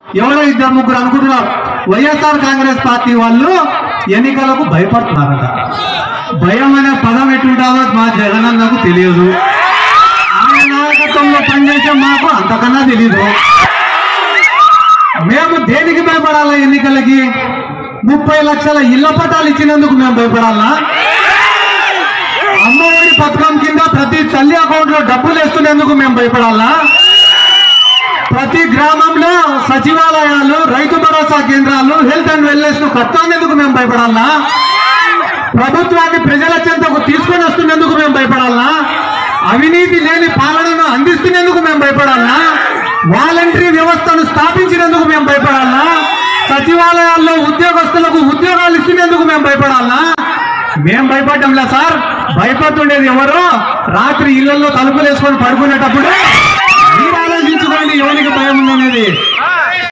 ఎవరో ఇద్దరు ముగ్గురు అనుకుంటున్నారు వైఎస్ఆర్ కాంగ్రెస్ పార్టీ వాళ్ళు ఎన్నికలకు భయపడుతున్నారట భయం అనే పదం ఎటుంటుందో మా జగనన్నకు తెలియదు ఆయన నాయకత్వంలో పనిచేసే మాకు అంతకన్నా తెలియదు మేము దేనికి భయపడాలా ఎన్నికలకి ముప్పై లక్షల ఇళ్ల పట్టాలు ఇచ్చినందుకు మేము భయపడాలా అమ్మఒడి పథకం కింద ప్రతి తల్లి అకౌంట్ లో డబ్బులు వేస్తున్నందుకు మేము భయపడాలా ప్రతి గ్రామంలో సచివాలయాలు రైతు భరోసా కేంద్రాలు హెల్త్ అండ్ వెల్నెస్ ను కట్టానేందుకు మేము భయపడాలా ప్రభుత్వాన్ని ప్రజల చెంతకు తీసుకొని వస్తున్నందుకు మేము భయపడాలా అవినీతి లేని పాలనను అందిస్తున్నందుకు మేము భయపడాలా వాలంటరీ వ్యవస్థను స్థాపించినందుకు మేము భయపడాలా సచివాలయాల్లో ఉద్యోగస్తులకు ఉద్యోగాలు ఇస్తున్నందుకు మేము భయపడాలా మేం భయపడ్డంలా సార్ భయపడుతుండేది ఎవరు రాత్రి ఇళ్లలో తలుపులు వేసుకొని పడుకునేటప్పుడు మీరు ఆలోచించుకోండి ఎవరికి భయం ఉందనేది